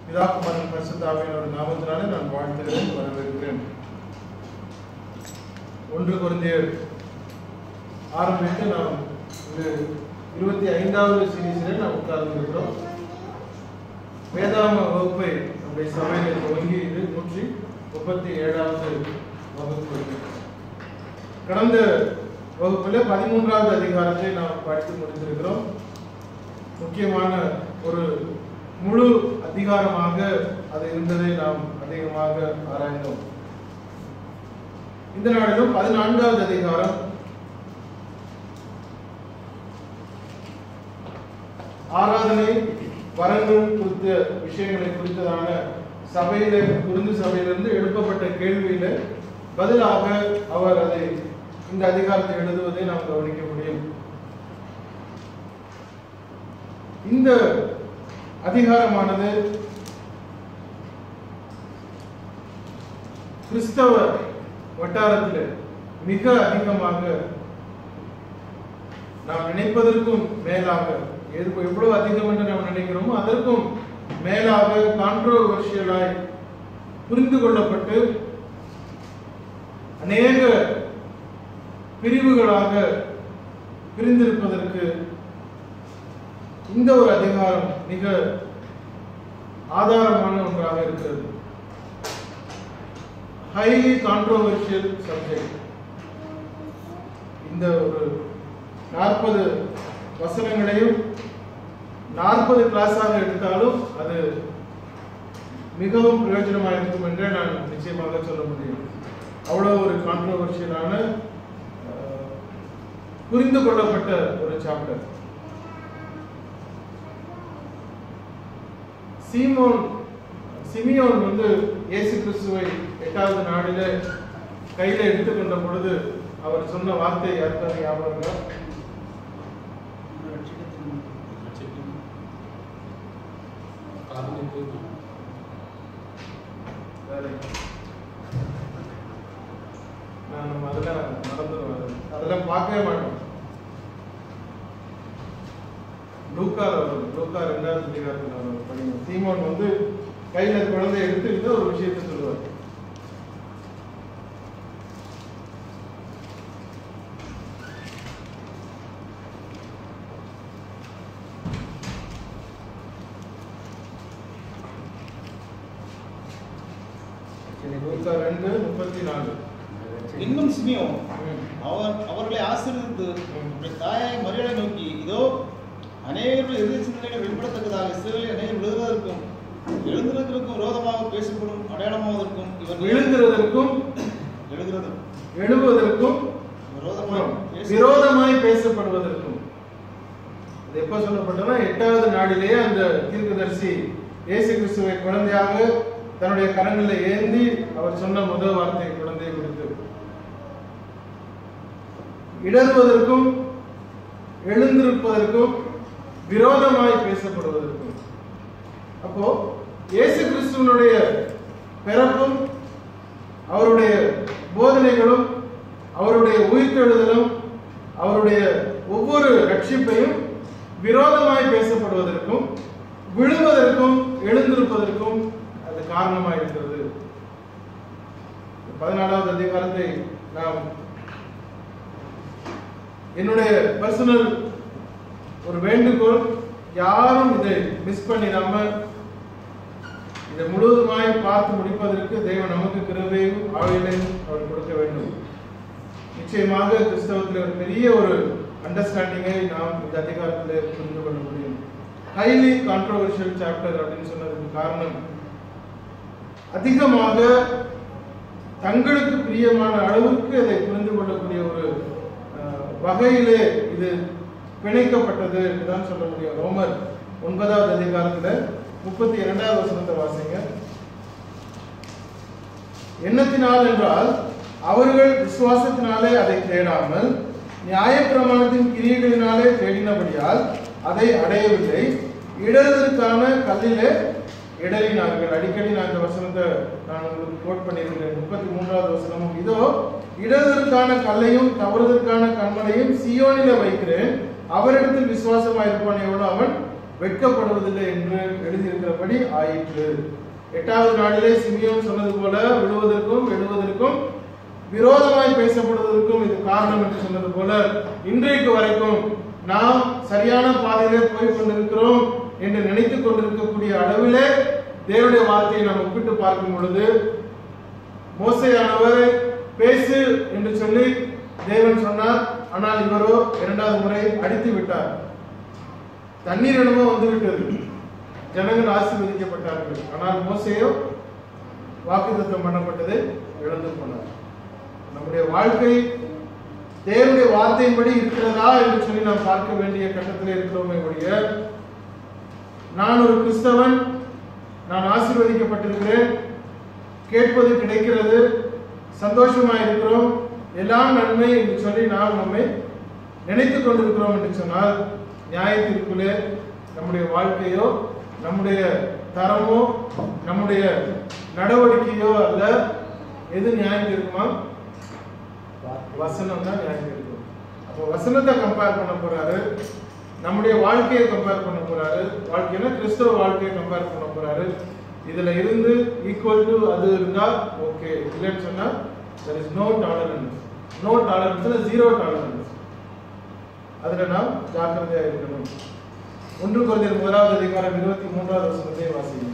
பிதாக்குமாரன் பரிசுத்தாவியனோட நாமத்தினாலே நான் வாழ்த்துகிறேன் வரவேற்கிறேன் ஒன்று குழந்தையர் ஆரம்பித்து நாம் இது இருபத்தி ஐந்தாவது சீரீஸில் நாம் உட்கார்ந்திருக்கிறோம் வேதாம வகுப்பை நம்முடைய சபையில் துவங்கி இது நூற்றி முப்பத்தி ஏழாவது வகுப்பு கடந்த வகுப்பில் பதிமூன்றாவது அதிகாரத்தை நாம் படித்து முடித்திருக்கிறோம் முக்கியமான ஒரு முழு அதிகாரமாக அது இருந்ததை நாம் அதிகமாக ஆராய்ந்தோம் இந்த நாளிலும் பதினான்காவது அதிகாரம் ஆராதனை வரங்கள் குறித்த விஷயங்களை குறித்ததான சபையில குருந்து சபையிலிருந்து எழுப்பப்பட்ட கேள்வியில பதிலாக அவர் அதை இந்த அதிகாரத்தை எழுதுவதை நாம் கவனிக்க முடியும் இந்த அதிகாரமானது கிறிஸ்தவ வட்டாரத்தில் மிக அதிகமாக நாம் நினைப்பதற்கும் மேலாக எது எவ்வளவு அதிகம் என்று நாம் நினைக்கிறோமோ அதற்கும் மேலாக கான்ட்ரோவர்ஷியலாய் புரிந்து கொள்ளப்பட்டு அநேக பிரிவுகளாக பிரிந்திருப்பதற்கு இந்த ஒரு அதிகாரம் மிக ஆதாரமான ஒன்றாக இருக்கிறது ஹைலி கான்ட்ரோவர்ஷியல் சப்ஜெக்ட் இந்த ஒரு நாற்பது வசனங்களையும் நாற்பது கிளாஸாக எடுத்தாலும் அது மிகவும் பிரயோஜனமாக இருக்கும் என்றே நான் நிச்சயமாக சொல்ல முடியும் அவ்வளோ ஒரு கான்ட்ரோவர்ஷியலான புரிந்து கொள்ளப்பட்ட ஒரு சாப்டர் சீமோன் சிமியோன் வந்து இயேசு கிறிஸ்துவை எட்டாவது நாளில கையில எடுத்துக்கொண்ட பொழுது அவர் சொன்ன வார்த்தை யாருக்காவது ஞாபகம் இருக்கா? வேற. நான் நம்ம அதெல்லாம் மறந்துடுவேன் அதெல்லாம் பார்க்கவே மாட்டோம் லூக்கா லூக்கா ரெண்டாவது அதிகாரத்தில் அவர் படிக்கணும் சீமோன் வந்து கையில குழந்தைய எடுத்துக்கிட்டு ஒரு விஷயத்தை சொல்லுவார் லூக்கா ரெண்டு முப்பத்தி நாலு இன்னும் சிமியோன் ம். அவர் அவர்களை ஆசீர்வதித்து அவருடைய தாயாய் மரியாதை நோக்கி இதோ அநேகருடைய எதிர் சிந்தனைகளை வெளிப்படத்தக்கதாக இஸ்ரவேலில் அநேகர் விழுவதற்கும் எழுந்திருக்கிறதுக்கும் விரோதமாக பேசப்படும் அடையாளமாவதற்கும் இவர் விழுகிறதற்கும் எழுகிறது எழுவதற்கும் விரோதமாக பேச- விரோதமாய் பேசப்படுவதற்கும் இது எப்ப சொல்லப்பட்டதுன்னா எட்டாவது நாளிலேயே அந்த தீர்க்கதரிசி இயேசு கிறிஸ்துவை குழந்தையாக தன்னுடைய கரங்களில் ஏந்தி அவர் சொன்ன முதல் வார்த்தை குழந்தையை குறித்து இடறுவதற்கும் எழுந்திருப்பதற்கும் விரோதமாய் பேசப்படுவதற்கும் அப்போ இயேசு கிறிஸ்துவனுடைய பிறப்பும் அவருடைய போதனைகளும் அவருடைய உயிர்த்தெழுதலும் அவருடைய ஒவ்வொரு ரட்சிப்பையும் விரோதமாய் பேசப்படுவதற்கும் விழுவதற்கும் எழுந்திருப்பதற்கும் அது காரணமாக இருக்கிறது பதினாலாவது அதிகாரத்தை நாம் என்னுடைய பர்சனல் ஒரு வேண்டுகோள் யாரும் இதை மிஸ் பண்ணிடாம இதை முழுவதுமாய் பார்த்து முடிப்பதற்கு தேவன் நமக்கு கிருபையும் ஆவியலையும் அவர் கொடுக்க வேண்டும் நிச்சயமாக கிறிஸ்தவத்தில் ஒரு பெரிய ஒரு அண்டர்ஸ்டாண்டிங்கை நாம் இந்த அதிகாரத்தில் புரிந்து கொள்ள முடியும் ஹைலி கான்ட்ரோவர்ஷியல் சாப்டர் அப்படின்னு சொன்னதுக்கு காரணம் அதிகமாக தங்களுக்கு பிரியமான அளவுக்கு அதை புரிந்து கொள்ளக்கூடிய ஒரு அஹ், வகையிலே இது பிணைக்கப்பட்டது என்றுதான் சொல்ல முடியும் ரோமர் ஒன்பதாவது அதிகாரத்துல முப்பத்தி இரண்டாவது வசனத்தை வாசிங்க எண்ணத்தினால் என்றால் அவர்கள் விசுவாசத்தினாலே அதை தேடாமல் நியாயப்பிரமாணத்தின் கிரியைகளினாலே தேடினபடியால் அதை அடையவில்லை இடறுதற்கான கல்லிலே இடறினார்கள் அடிக்கடி நான் இந்த வசனத்தை நான் உங்களுக்கு கோட் பண்ணியிருக்கிறேன் முப்பத்தி மூன்றாவது வசனமும் இதோ இடறுதற்கான கல்லையும் தவறுதற்கான கண்மலையும் சியோனில வைக்கிறேன் அவரிடத்தில் விசுவாசமாயிருப்பான் எவ்வளோ அவன் வெட்கப்படுவதில்லை என்று எழுதியிருக்கிறபடி ஆயிற்று எட்டாவது நாளிலே சிமியோன் சொன்னது போல விழுவதற்கும் எழுவதற்கும் விரோதமாய் பேசப்படுவதற்கும் இது காரணம் என்று சொன்னது போல இன்றைக்கு வரைக்கும் நாம் சரியான பாதையிலே போய் கொண்டிருக்கிறோம் என்று நினைத்துக் கொண்டிருக்கக்கூடிய அளவிலே தேவனுடைய வார்த்தையை நாம் ஒப்பிட்டு பார்க்கும் பொழுது மோசையானவர் பேசு என்று சொல்லி தேவன் சொன்னார் ஆனால் இவரோ இரண்டாவது முறை அடித்து விட்டார் தண்ணீர் என்னமோ வந்து விட்டது ஜனங்கள் ஆசீர்வதிக்கப்பட்டார்கள் ஆனால் மோசையோ வாக்குத்தத்தம் பண்ணப்பட்டதை இழந்து போனார் நம்முடைய வாழ்க்கை தேவனுடைய வார்த்தையின்படி இருக்கிறதா என்று சொல்லி நாம் பார்க்க வேண்டிய கட்டத்தில் இருக்கிறோமே ஒழிய நான் ஒரு கிறிஸ்தவன் நான் ஆசீர்வதிக்கப்பட்டிருக்கிறேன் கேட்பது கிடைக்கிறது சந்தோஷமா இருக்கிறோம் எல்லாம் நன்மை என்று சொல்லி நாம் நம்மை நினைத்துக் கொண்டிருக்கிறோம் என்று சொன்னால் நியாயத்திற்குள்ளே நம்முடைய வாழ்க்கையோ நம்முடைய தரமோ நம்முடைய நடவடிக்கையோ அல்ல எது நியாயம் இருக்குமா வசனம் தான் நியாயம் இருக்கும் அப்போ வசனத்தை கம்பேர் பண்ண போறாரு நம்முடைய வாழ்க்கையை கம்பேர் பண்ண போறாரு வாழ்க்கையில கிறிஸ்தவ வாழ்க்கையை கம்பேர் பண்ண போறாரு இதுல இருந்து ஈக்குவல் டு அது இருந்தா ஓகே இல்லைன்னு சொன்னா there is no tolerance no tolerance zero tolerance அதுல நாம் ஜாக்கிரதையா இருக்கணும் ஒன்று குறைந்தர் முதலாவது அதிகாரம் இருபத்தி மூன்றாவது வசனத்தை வாசிங்க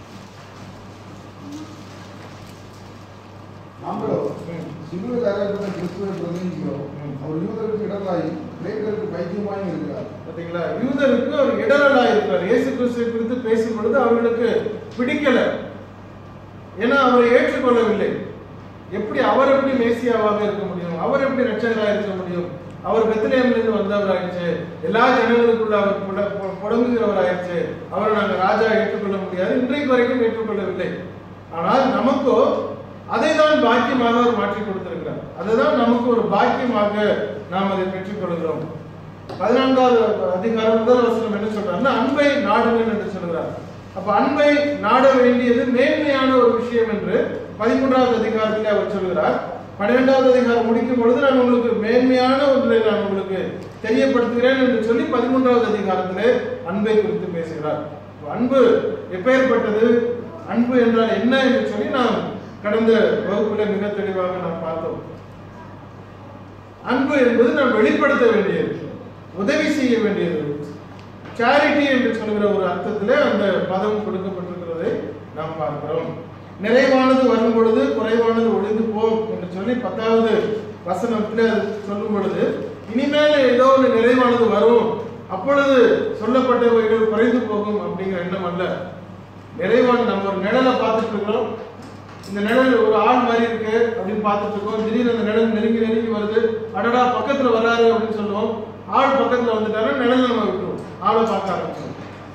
நாங்களோ ம். சிலுவையில் அறையப்பட்ட கிறிஸ்துவை பிரதிநிதிக்கிறோம் ம். அவர் யூதருக்கு இடராயும் கிரேக்கருக்கு பைத்தியமாயும் இருக்கிறார் பாத்தீங்களா யூதருக்கு ஒரு இடரலா இருக்கிறார் இயேசு கிறிஸ்துவை குறித்து பேசும் பொழுது அவர்களுக்கு பிடிக்கல ஏன்னா அவரை ஏற்றுக்கொள்ளவில்லை எப்படி அவர் எப்படி மேசியாவாக இருக்க முடியும் அவர் எப்படி ரட்சகராக இருக்க முடியும் அவர் பெத்லேயம்லேருந்து வந்தவராயிடுச்சு எல்லா ஜனங்களுக்குள்ள அவர் புட- பு- புடங்குகிறவராயிடுச்சு அவரை நாங்கள் ராஜா ஏற்றுக்கொள்ள முடியாது இன்றைக்கு வரைக்கும் ஏற்றுக்கொள்ளவில்லை ஆனால் நமக்கோ அதை தான் பாக்கியமாக அவர் மாற்றி கொடுத்திருக்கிறார் அதுதான் நமக்கு ஒரு பாக்கியமாக நாம் அதை பெற்றுக்கொள்கிறோம் பதினான்காவது அதிகாரம் முதல் வசனம் என்ன சொல்றாருன்னா அன்பை நாடுங்கள் என்று சொல்கிறார் அப்ப அன்பை நாட வேண்டியது மேன்மையான ஒரு விஷயம் என்று பதிமூன்றாவது அதிகாரத்திலே அவர் சொல்கிறார் பன்னிரெண்டாவது அதிகாரம் முடிக்கும் பொழுது நான் உங்களுக்கு மேன்மையான ஒன்றை நான் உங்களுக்கு தெரியப்படுத்துகிறேன் என்று சொல்லி பதிமூன்றாவது அதிகாரத்திலே அன்பை குறித்து பேசுகிறார் அப்ப அன்பு எப்பேற்பட்டது அன்பு என்றால் என்ன என்று சொல்லி நாம் கடந்த வகுப்புல மிக தெளிவாக நாம் பார்த்தோம் அன்பு என்பது நாம் வெளிப்படுத்த வேண்டியது உதவி செய்ய வேண்டியது சேரிட்டி என்று சொல்கிற ஒரு அர்த்தத்திலே அந்த பதம் கொடுக்கப்பட்டிருக்கிறதை நாம் பார்க்கிறோம் நிறைவானது வரும் பொழுது குறைவானது ஒழிந்து போம் என்று சொல்லி பத்தாவது வசனத்தில் அது சொல்லும் பொழுது இனிமேல் ஏதோ ஒரு நிறைவானது வரும் அப்பொழுது சொல்லப்பட்டவைகள் குறைந்து போகும் அப்படிங்கிற எண்ணம் அல்ல நிறைவான நம்ம ஒரு நிழலை பார்த்துட்டு இருக்கிறோம் இந்த நிழல் ஒரு ஆள் மாதிரி இருக்கு அப்படின்னு பார்த்துட்டு இருக்கோம் திடீர்னு அந்த நிழல் நெருங்கி நெருங்கி வருது அடடா பக்கத்துல வராரு அப்படின்னு சொல்லுவோம் ஆள் பக்கத்துல வந்துட்டாரு நிழல் நம்ம விட்டுருவோம் ஆளை பார்க்க ஆரம்பிச்சோம்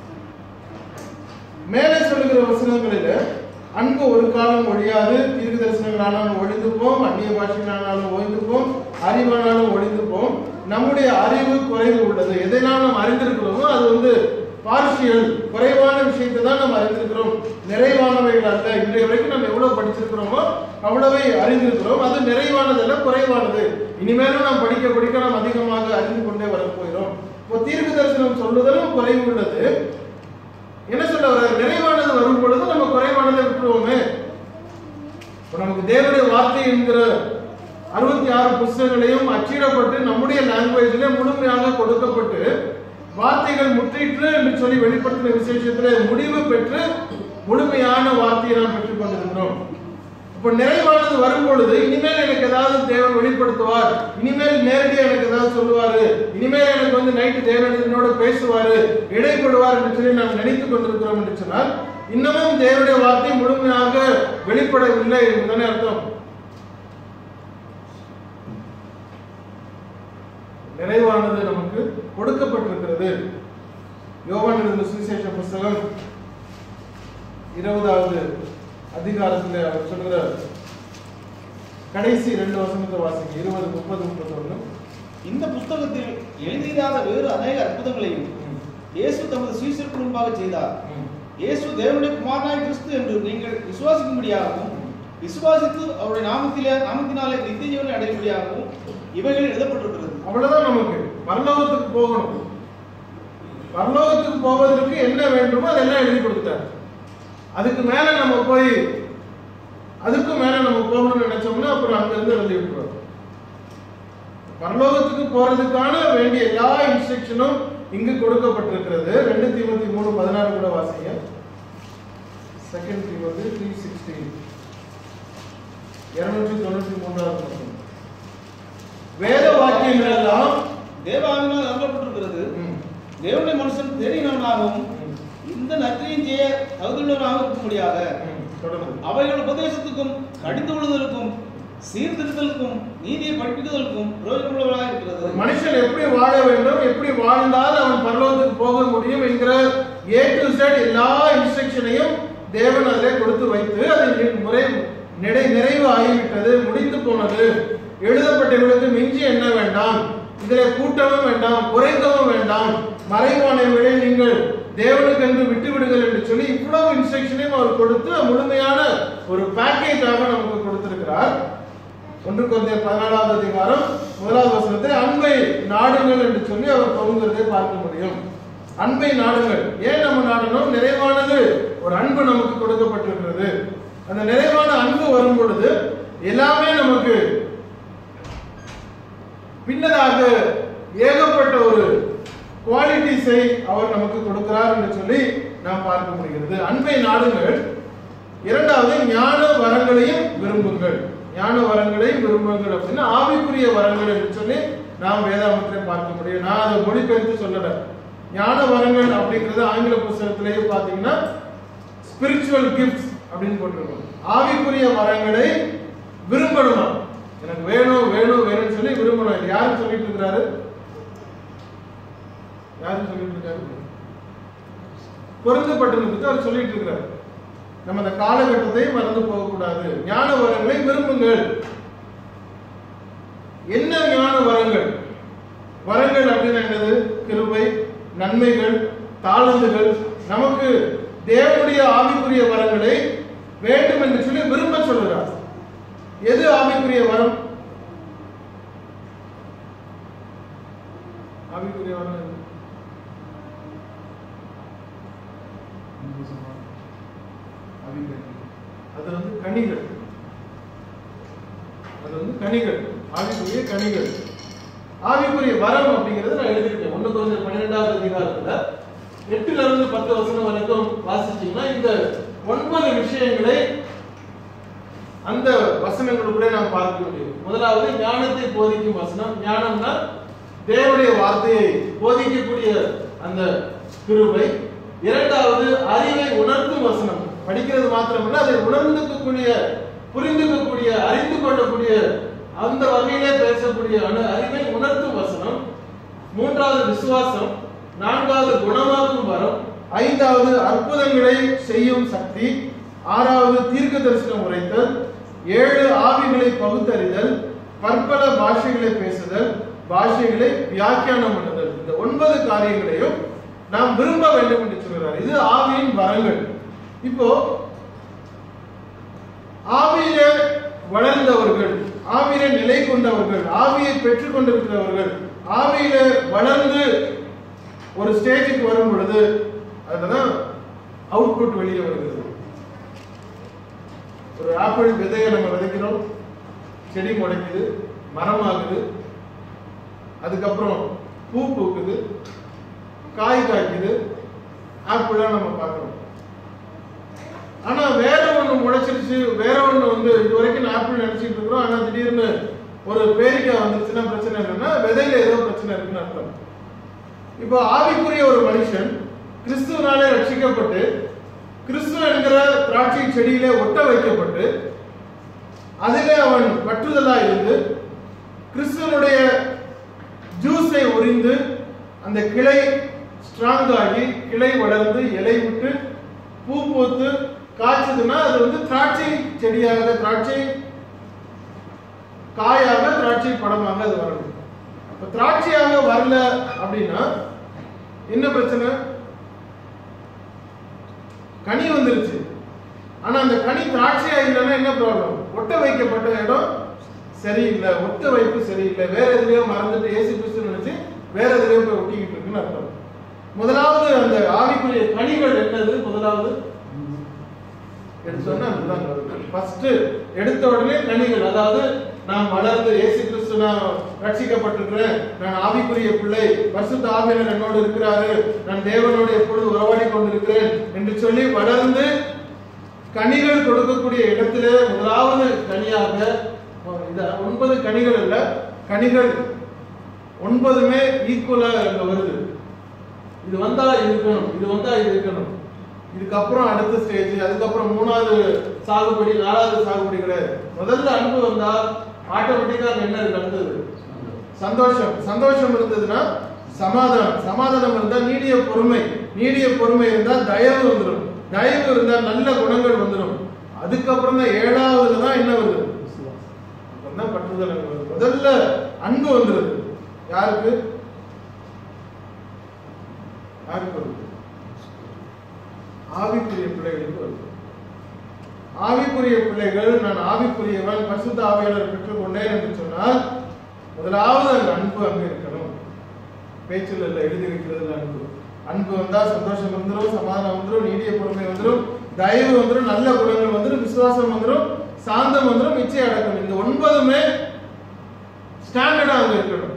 மேலே சொல்லுகிற வசனங்களில அன்பு ஒரு காலம் ஒழியாது தீர்க்க தரிசனங்களானாலும் ஒழிந்து போம் அந்நிய பாஷைகளானாலும் ஒழிந்து போம் அறிவானாலும் ஒழிந்து போம் நம்முடைய அறிவு குறைவு உள்ளது எதையெல்லாம் நாம் அறிந்திருக்கிறோமோ அது வந்து பார்ஷியல் குறைவான விஷயத்தை தான் நாம் அறிந்திருக்கிறோம் நிறைவானவைகள் அல்ல இன்றைய வரைக்கும் நம்ம எவ்வளவு படிச்சிருக்கிறோமோ அவ்வளவை அறிந்திருக்கிறோம் அது நிறைவானதல்ல குறைவானது இனிமேலும் நாம் படிக்க படிக்க நாம் அதிகமாக அறிந்து கொண்டே வரப்போகிறோம் இப்போ தீர்க்க தரிசனம் சொல்லுதலும் குறைவு உள்ளது என்ன சொல்ல வர நிறைவானது வரும் பொழுது நம்ம குறைவானதை விட்டுருவோமே இப்ப நமக்கு தேவனுடைய வார்த்தை என்கிற அறுபத்தி ஆறு புஸ்தகங்களையும் அச்சிடப்பட்டு நம்முடைய லாங்குவேஜிலே முழுமையாக கொடுக்கப்பட்டு வார்த்தைகள் முற்றிற்று என்று சொல்லி வெளிப்படுத்தின விசேஷத்திலே முடிவு பெற்று முழுமையான வார்த்தையை நாம் பெற்றுக் கொண்டிருக்கிறோம் இப்ப நிறைவானது வரும் பொழுது இனிமேல் எனக்கு ஏதாவது தேவன் வெளிப்படுத்துவார் இனிமேல் நேரடியாக எனக்கு ஏதாவது சொல்லுவாரு இனிமேல் எனக்கு வந்து நைட்டு தேவன் என்னோட பேசுவாரு இடைப்படுவார் என்று சொல்லி நாம் நினைத்துக் கொண்டிருக்கிறோம் என்று சொன்னால் இன்னமும் தேவனுடைய வார்த்தை முழுமையாக வெளிப்படவில்லை என்பதுதானே அர்த்தம் நிறைவானது நமக்கு கொடுக்கப்பட்டிருக்கிறது யோவான் எழுதின சுவிசேஷ புஸ்தகம் இருபதாவது அதிகாரத்தில் அவர் சொல்கிற கடைசி ரெண்டு வசனத்தை வாசிங்க இருபது முப்பது முப்பத்தொன்னு இந்த புஸ்தகத்தில் எழுதியிராத வேறு அநேக அற்புதங்களையும் இயேசு தமது சீசருக்கு முன்பாக செய்தார் இயேசு தேவனுடைய குமாரனாய் கிறிஸ்து என்று நீங்கள் விசுவாசிக்கும்படியாகவும் விசுவாசித்து அவருடைய நாமத்திலே நாமத்தினாலே நித்திய ஜீவனை அடையும்படியாகவும் இவைகள் எழுதப்பட்டிருக்கிறது அவ்வளவுதான் நமக்கு பரலோகத்துக்கு போகணும் பரலோகத்துக்கு போவதற்கு என்ன வேண்டுமோ அதெல்லாம் எழுதி கொடுத்துட்டார் அதுக்கு மேல நம்ம போய் அதுக்கும் மேல நம்ம போகணும்னு நினைச்சோம்னா அப்புறம் அங்க இருந்து எழுதி விட்டுருவோம் பரலோகத்துக்கு போறதுக்கான வேண்டிய எல்லா இன்ஸ்ட்ரக்ஷனும் இங்கு கொடுக்கப்பட்டிருக்கிறது ரெண்டு தீமத்தி மூணு பதினாறு கூட வாசிங்க செகண்ட் தீமத்தி த்ரீ சிக்ஸ்டீன் இருநூற்றி தொண்ணூற்றி மூன்றாவது பக்கம். வேத வாக்கியங்கள் எல்லாம் தேவாவினால் அருளப்பட்டிருக்கிறது ம், தேவனுடைய மனுஷன் தெரியினவனாகவும் ம், இந்த நற்கிரியும் செய்ய தகுதியுள்ளவனாக இருக்கும்படியாக ம், தொடர்ந்து அவைகள் உபதேசத்துக்கும் கடிந்து கொள்வதற்கும் சீர்திருத்தலுக்கும் நீதியை படிப்பிக்குதலுக்கும் பிரயோஜனமுள்ளவர்களாக ஒரு இருக்கிறது மனுஷன் எப்படி வாழ வேண்டும் எப்படி வாழ்ந்தால் அவன் பரலோகத்துக்கு போக முடியும் என்கிற ஏ டு Z எல்லா இன்ஸ்ட்ரக்ஷனையும் தேவன் அதிலே கொடுத்து வைத்து அது நி- முறை நிறை நிறைவு ஆகிவிட்டது முடிந்து போனது எழுதப்பட்டவர்களுக்கு மிஞ்சி என்ன வேண்டாம் இதிலே கூட்டவும் வேண்டாம் குறைக்கவும் வேண்டாம் மறைவானவர்களை நீங்கள் தேவனுக்கு என்று விட்டு விடுங்கள் என்று சொல்லி இவ்வளவு இன்ஸ்ட்ரக்ஷனையும் அவர் கொடுத்து முழுமையான ஒரு பேக்கேஜாக நமக்கு கொடுத்திருக்கிறார் ஒன்று கொஞ்ச பதினாலாவது அதிகாரம் முதலாவது வசனத்தை அன்பை நாடுங்கள் என்று சொல்லி அவர் துவங்குறதை பார்க்க முடியும் அன்பை நாடுங்கள் ஏன் நம்ம நாடணும் நிறைவானது ஒரு அன்பு நமக்கு கொடுக்கப்பட்டிருக்கிறது அந்த நிறைவான அன்பு வரும் பொழுது எல்லாமே நமக்கு பின்னதாக ஏகப்பட்ட ஒரு குவாலிட்டிஸை அவர் நமக்கு கொடுக்கிறார் என்று சொல்லி நாம் பார்க்க முடிகிறது அன்பை நாடுங்கள் இரண்டாவது ஞான வரங்களையும் விரும்புங்கள் ஞான வரங்களை விரும்புங்கள் அப்படின்னா ஆவிக்குரிய வரங்கள் என்று சொல்லி நாம் வேதாமத்திலே பார்க்க முடியும் நான் அதை மொழிபெயர்த்து சொல்லல ஞான வரங்கள் அப்படிங்கிறது ஆங்கில புஸ்தகத்திலேயே பார்த்தீங்கன்னா ஸ்பிரிச்சுவல் கிஃப்ட்ஸ் அப்படின்னு போட்டிருக்கோம் ஆவிக்குரிய வரங்களை விரும்பணுமா எனக்கு வேணும் வேணும் வேணும்னு சொல்லி விரும்பணும் இது யாரு சொல்லிட்டு இருக்கிறாரு யாரு சொல்லிட்டு இருக்காரு பொருந்தப்பட்டிருந்ததுக்கு அவர் சொல்லிட்டு இருக்கிறார் நம்ம அந்த காலகட்டத்தை மறந்து போகக்கூடாது ஞான வரங்களை விரும்புங்கள் என்ன ஞான வரங்கள் வரங்கள் அப்படின்னு என்னது கிருபை நன்மைகள் தாளந்துகள் நமக்கு தேவனுடைய ஆவிக்குரிய வரங்களை வேண்டும் என்று சொல்லி விரும்ப சொல்கிறார் எது ஆவிக்குரிய வரம் ஆவிக்குரிய வரம் எது? அது வந்து கனிகள் அது வந்து கனிகள் ஆவிக்குரிய கனிகள் ஆவிக்குரிய வரம் அப்படிங்கிறது நான் எழுதியிருக்கேன் ஒண்ணு கொஞ்சம் பன்னிரெண்டாவது அதிகாரத்துல எட்டுல இருந்து பத்து வசனம் வரைக்கும் வாசிச்சீங்கன்னா இந்த ஒன்பது விஷயங்களை அந்த வசனங்களுக்குள்ளே நாம் பார்க்க முடியும் முதலாவது ஞானத்தை போதிக்கும் வசனம் ஞானம்னா தேவனுடைய வார்த்தையை போதிக்கக்கூடிய அந்த கிருபை இரண்டாவது அறிவை உணர்த்தும் வசனம் படிக்கிறது மாத்திரமல்ல அதை உணர்ந்துக்கக்கூடிய புரிந்துக்கக்கூடிய அறிந்து கொள்ளக்கூடிய அந்த வகையிலே பேசக்கூடிய அணு- அறிவை உணர்த்தும் வசனம் மூன்றாவது விசுவாசம் நான்காவது குணமாக்கும் வரம் ஐந்தாவது அற்புதங்களை செய்யும் சக்தி ஆறாவது தீர்க்க தரிசனம் உரைத்தல் ஏழு ஆவிகளை பகுத்தறிதல் பற்பல பாஷைகளை பேசுதல் பாஷைகளை வியாக்கியானம் பண்ணுதல் இந்த ஒன்பது காரியங்களையும் நாம் விரும்ப வேண்டும் என்று சொல்கிறார் இது ஆவியின் வரங்கள் இப்போ ஆவியிலே வளர்ந்தவர்கள் ஆவியிலே நிலை கொண்டவர்கள் ஆவியை பெற்றுக் கொண்டிருக்கிறவர்கள் ஆவியிலே வளர்ந்து ஒரு ஸ்டேஜுக்கு வரும் பொழுது அதுலதான் அவுட்புட் வெளியே வருகிறது ஒரு ஆப்பிள் விதையை நம்ம விதைக்கிறோம் செடி முளைக்குது மரமாகுது அதுக்கப்புறம் பூ பூக்குது காய் காய்க்குது ஆப்பிளா நம்ம பார்க்கிறோம் ஆனா வேற ஒண்ணு முளைச்சிருச்சு வேற ஒண்ணு வந்து இது வரைக்கும் ஆப்பிள் நினைச்சிட்டு இருக்கிறோம் ஆனா திடீர்னு ஒரு பேரிக்காய் வந்துருச்சுன்னா பிரச்சனை இல்லைன்னா விதையில ஏதோ பிரச்சனை இருக்குன்னு அர்த்தம் இப்போ ஆவிக்குரிய ஒரு மனுஷன் கிறிஸ்துவனாலே ரட்சிக்கப்பட்டு கிறிஸ்துவ என்கிற திராட்சை செடியிலே ஒட்ட வைக்கப்பட்டு அதிலே அவன் பற்றுதலா இருந்து கிறிஸ்துவனுடைய ஜூஸை உறிந்து அந்த கிளை ஸ்ட்ராங் ஆகி கிளை வளர்ந்து இலை விட்டு பூ பூத்து காய்ச்சதுன்னா அது வந்து திராட்சை செடியாக திராட்சை காயாக திராட்சை படமாக அது வரணும் அப்ப திராட்சையாக வரல அப்படின்னா என்ன பிரச்சனை கனி வந்துருச்சு ஆனா அந்த கனி திராட்சையா இல்லைன்னா என்ன ப்ராப்ளம் ஒட்ட வைக்கப்பட்ட இடம் சரியில்லை ஒட்ட வைப்பு சரியில்லை வேற எதுலயோ மறந்துட்டு ஏசி பிடிச்சு நினைச்சு வேற எதுலயோ போய் ஒட்டிக்கிட்டு இருக்குன்னு அர்த்தம் முதலாவது அந்த ஆவிக்குரிய கனிகள் என்னது முதலாவது எடுத்தோன்னா அதுதான் ஃபர்ஸ்ட் எடுத்த உடனே கனிகள் அதாவது நான் வளர்ந்து இயேசு கிறிஸ்து நான் ரட்சிக்கப்பட்டிருக்கிறேன் நான் ஆவிக்குரிய பிள்ளை பரிசுத்த ஆவியனர் என்னோடு இருக்கிறாரு நான் தேவனோடு எப்பொழுது உறவாடி கொண்டிருக்கிறேன் என்று சொல்லி வளர்ந்து கனிகள் கொடுக்கக்கூடிய இடத்திலே முதலாவது கனியாக இந்த ஒன்பது கனிகள் அல்ல கனிகள் ஒன்பதுமே ஈக்குவலா அங்க வருது இது வந்தா இது இருக்கணும் இது வந்தா இது இருக்கணும் இதுக்கப்புறம் அடுத்த ஸ்டேஜ் அதுக்கப்புறம் மூணாவது சாகுபடி நாலாவது சாகுபடி கிடையாது முதல்ல அன்பு வந்தா ஆட்டோமேட்டிக்கா அங்க என்ன இருக்கு அடுத்தது சந்தோஷம் சந்தோஷம் இருந்ததுன்னா சமாதானம் சமாதானம் இருந்தா நீடிய பொறுமை நீடிய பொறுமை இருந்தா தயவு வந்துடும் தயவு இருந்தா நல்ல குணங்கள் வந்துடும் அதுக்கப்புறம் தான் ஏழாவதுல தான் என்ன வருது அப்பதான் பற்றுதல் அங்க வருது முதல்ல அன்பு வந்துருது யாருக்கு யாருக்கு வருது ஆவிக்குரிய பிள்ளைகளுக்கு வருது ஆவிக்குரிய பிள்ளைகள் நான் ஆவிக்குரியவன் பரிசுத்த ஆவியாளர் பெற்றுக்கொண்டேன் என்று சொன்னால் முதலாவது அந்த அன்பு அங்க இருக்கணும் பேச்சில் இல்ல எழுதி வைக்கிறதுல அன்பு அன்பு வந்தா சந்தோஷம் வந்துடும் சமாதானம் வந்துடும் நீடிய பொறுமை வந்துடும் தயவு வந்துடும் நல்ல குணங்கள் வந்துடும் விசுவாசம் வந்துடும் சாந்தம் வந்துடும் நிச்சய அடக்கம் இந்த ஒன்பதுமே ஸ்டாண்டர்டா அங்க இருக்கணும்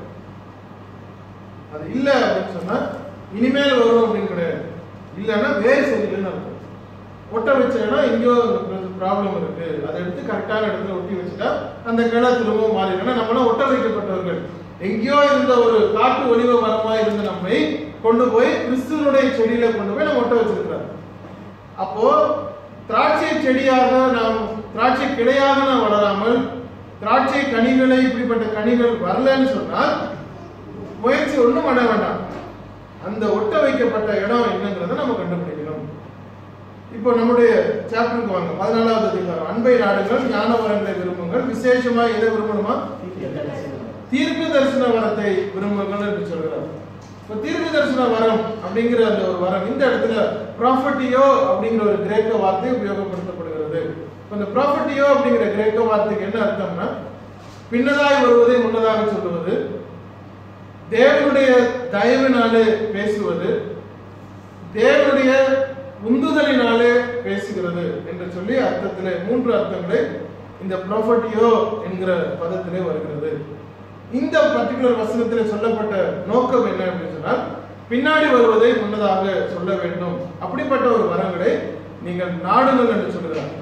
அது இல்ல அப்படின்னு சொன்னா இனிமேல் வரும் அப்படின்னு கிடையாது இல்லைன்னா வேறு சரியில்லைன்னு அர்த்தம் ஒட்ட வச்சேன்னா எங்கேயோ ப்ராப்ளம் இருக்கு அதை எடுத்து கரெக்டான இடத்துல ஒட்டி வச்சுட்டா அந்த கிளை திரும்பவும் மாறிடும் நம்மளாம் ஒட்ட வைக்கப்பட்டவர்கள் எங்கேயோ இருந்த ஒரு காட்டு ஒளிவ மரமா இருந்த நம்மை கொண்டு போய் கிறிஸ்துவனுடைய செடியில கொண்டு போய் நம்ம ஒட்ட வச்சிருக்கிறார் அப்போ திராட்சை செடியாக நாம் திராட்சை கிளையாக நாம் வளராமல் திராட்சை கனிகளை இப்படிப்பட்ட கனிகள் வரலன்னு சொன்னால் முயற்சி ஒண்ணும் பண்ண வேண்டாம் அந்த ஒட்ட வைக்கப்பட்ட இடம் என்னங்கிறத நம்ம கண்டுபிடிக்கணும் இப்போ நம்முடைய சாப்டருக்கு வாங்க பதினாலாவது அதிகாரம் அன்பை நாடுங்கள் ஞான வரங்களை விரும்புங்கள் விசேஷமா எதை விரும்பணுமா தீர்க்க தரிசன வரத்தை விரும்புங்கள் என்று சொல்கிறார் இப்போ தீர்க்க தரிசன வரம் அப்படிங்கிற அந்த ஒரு வரம் இந்த இடத்துல ப்ராஃபட்டியோ அப்படிங்கிற ஒரு கிரேக்க வார்த்தை உபயோகப்படுத்தப்படுகிறது இப்போ இந்த ப்ராஃபட்டியோ அப்படிங்கிற கிரேக்க வார்த்தைக்கு என்ன அர்த்தம்னா பின்னதாய் வருவதை முன்னதாக சொல்லுவது தேவனுடைய தயவினாலே பேசுவது தேவனுடைய உந்துதலினாலே பேசுகிறது என்று சொல்லி அர்த்தத்திலே மூன்று அர்த்தங்களை இந்த ப்ராஃபட்டியோ என்கிற பதத்திலே வருகிறது இந்த பர்டிகுலர் வசனத்திலே சொல்லப்பட்ட நோக்கம் என்ன அப்படின்னு சொன்னால் பின்னாடி வருவதை முன்னதாக சொல்ல வேண்டும் அப்படிப்பட்ட ஒரு வரங்களை நீங்கள் நாடுங்கள் என்று சொல்கிறார்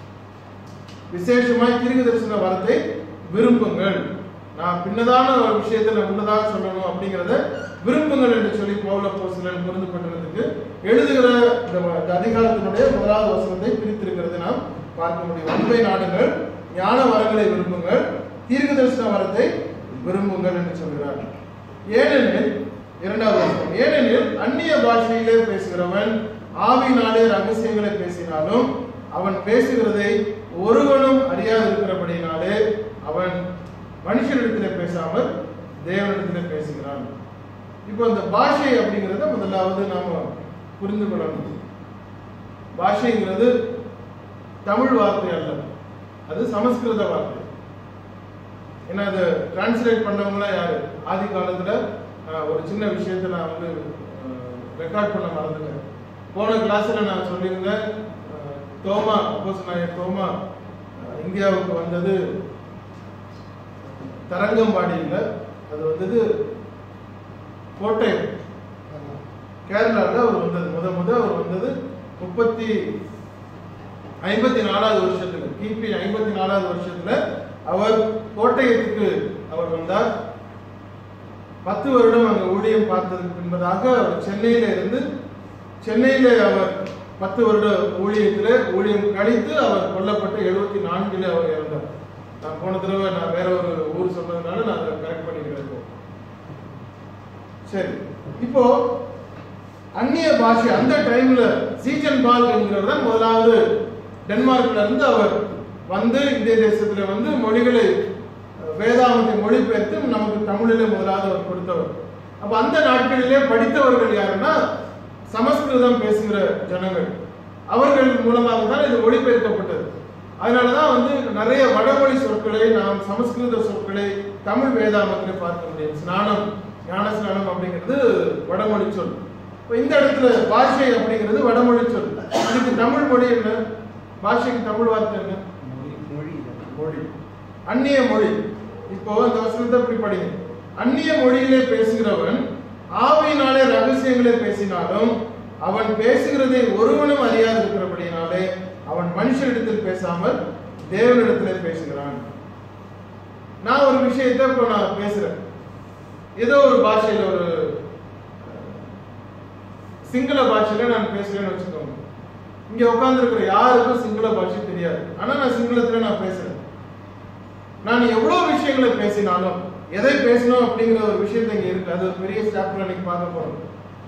விசேஷமாய் தீர்க்க தரிசன வரத்தை விரும்புங்கள் நான் பின்னதான ஒரு விஷயத்தை நான் முன்னதாக சொல்லணும் அப்படிங்கிறத விரும்புங்கள் என்று சொல்லி பவுல போஸ்தலன் புரிந்து பட்டணத்துக்கு எழுதுகிற இந்த வ- இந்த அதிகாரத்தினுடைய முதலாவது வசனத்தை பிரித்திருக்கிறது நாம் பார்க்க முடியும் அன்பை நாடுங்கள் ஞான வரங்களை விரும்புங்கள் தீர்க்க தரிசன வரத்தை விரும்புங்கள் என்று சொல்கிறார் ஏனெனில் இரண்டாவது வசனம் ஏனெனில் அந்நிய பாஷையிலே பேசுகிறவன் ஆவியினாலே ரகசியங்களை பேசினாலும் அவன் பேசுகிறதை ஒருவனும் அறியாதிருக்கிறபடியினாலே அவன் மனுஷனிடத்திலே பேசாமல் தேவனிடத்திலே பேசுகிறான் இப்போ இந்த பாஷை அப்படிங்கிறத முதலாவது நாம புரிந்து கொள்ளணும் பாஷைங்கிறது தமிழ் வார்த்தை அல்ல அது சமஸ்கிருத வார்த்தை ஏன்னா அதை டிரான்ஸ்லேட் பண்ணவங்களாம் யாரு ஆதி காலத்துல அஹ், ஒரு சின்ன விஷயத்தை நான் வந்து ரெக்கார்ட் பண்ண மறந்துட்டேன் போன கிளாஸ்ல நான் சொல்லியிருந்தேன் அஹ், தோமா அப்போஸ் நாயர் தோமா அஹ், இந்தியாவுக்கு வந்தது தரங்கம்பாடி இல்ல அது வந்தது கோட்டயம் கேரளாவில் அவர் வந்தது முத முத அவர் வந்தது முப்பத்தி ஐம்பத்தி நாலாவது வருஷத்துல கிபி ஐம்பத்தி நாலாவது வருஷத்துல அவர் கோட்டயத்துக்கு அவர் வந்தார் பத்து வருடம் அங்க ஊழியம் பார்த்ததுக்கு பின்பதாக அவர் சென்னையில இருந்து சென்னையில அவர் பத்து வருட ஊழியத்திலே ஊழியம் கழித்து அவர் கொல்லப்பட்டு எழுபத்தி நான்கில் அவர் இறந்தார் நான் போன தடவை நான் வேற ஒரு ஊர் சொன்னதுனால நான் அதை கரெக்ட் பண்ணிக்கிறேன் இப்போ. சரி இப்போ அந்நிய பாஷை அந்த டைம்ல சீஜன் பால் என்கிறவர் தான் முதலாவது டென்மார்க்ல இருந்து அவர் வந்து இந்திய தேசத்துல வந்து மொழிகளை அஹ், வேதாகமத்தை மொழிபெயர்த்து நமக்கு தமிழிலே முதலாவது அவர் கொடுத்தவர் அப்ப அந்த நாட்களிலே படித்தவர்கள் யாருன்னா சமஸ்கிருதம் பேசுகிற ஜனங்கள் அவர்கள் மூலமாக தான் இது மொழிபெயர்க்கப்பட்டது அதனாலதான் வந்து நிறைய வடமொழி சொற்களை நாம் சமஸ்கிருத சொற்களை தமிழ் வேதாகமத்திலே பார்க்க முடியும் ஸ்நானம் ஞான ஸ்நானம் அப்படிங்கிறது வடமொழி சொல் இப்ப இந்த இடத்துல பாஷை அப்படிங்கிறது வடமொழி சொல் இதுக்கு தமிழ் மொழி என்ன பாஷைக்கு தமிழ் வார்த்தை என்ன மொழி அந்நிய மொழி இப்போ இந்த வசனத்தை இப்படி படிங்க அந்நிய மொழியிலே பேசுகிறவன் ஆவியினாலே ரகசியங்களை பேசினாலும் அவன் பேசுகிறதை ஒருவனும் அறியாது இருக்கிறபடியினாலே அவன் மனுஷனிடத்தில் பேசாமல் தேவனிடத்திலே பேசுகிறான் நான் ஒரு விஷயத்தை இப்போ நான் பேசுறேன் ஏதோ ஒரு பாஷையில ஒரு சிங்கள பாஷையில நான் பேசுறேன்னு வச்சுக்கோங்க இங்க உட்கார்ந்து இருக்கிற யாருக்கும் சிங்கள பாஷை தெரியாது ஆனா நான் சிங்களத்துல நான் பேசுறேன் நான் எவ்வளவு விஷயங்களை பேசினாலும் எதை பேசணும் அப்படிங்கிற ஒரு விஷயத்தை இங்க இருக்கு அது ஒரு பெரிய சாப்டர் அன்னைக்கு பார்க்க போறோம்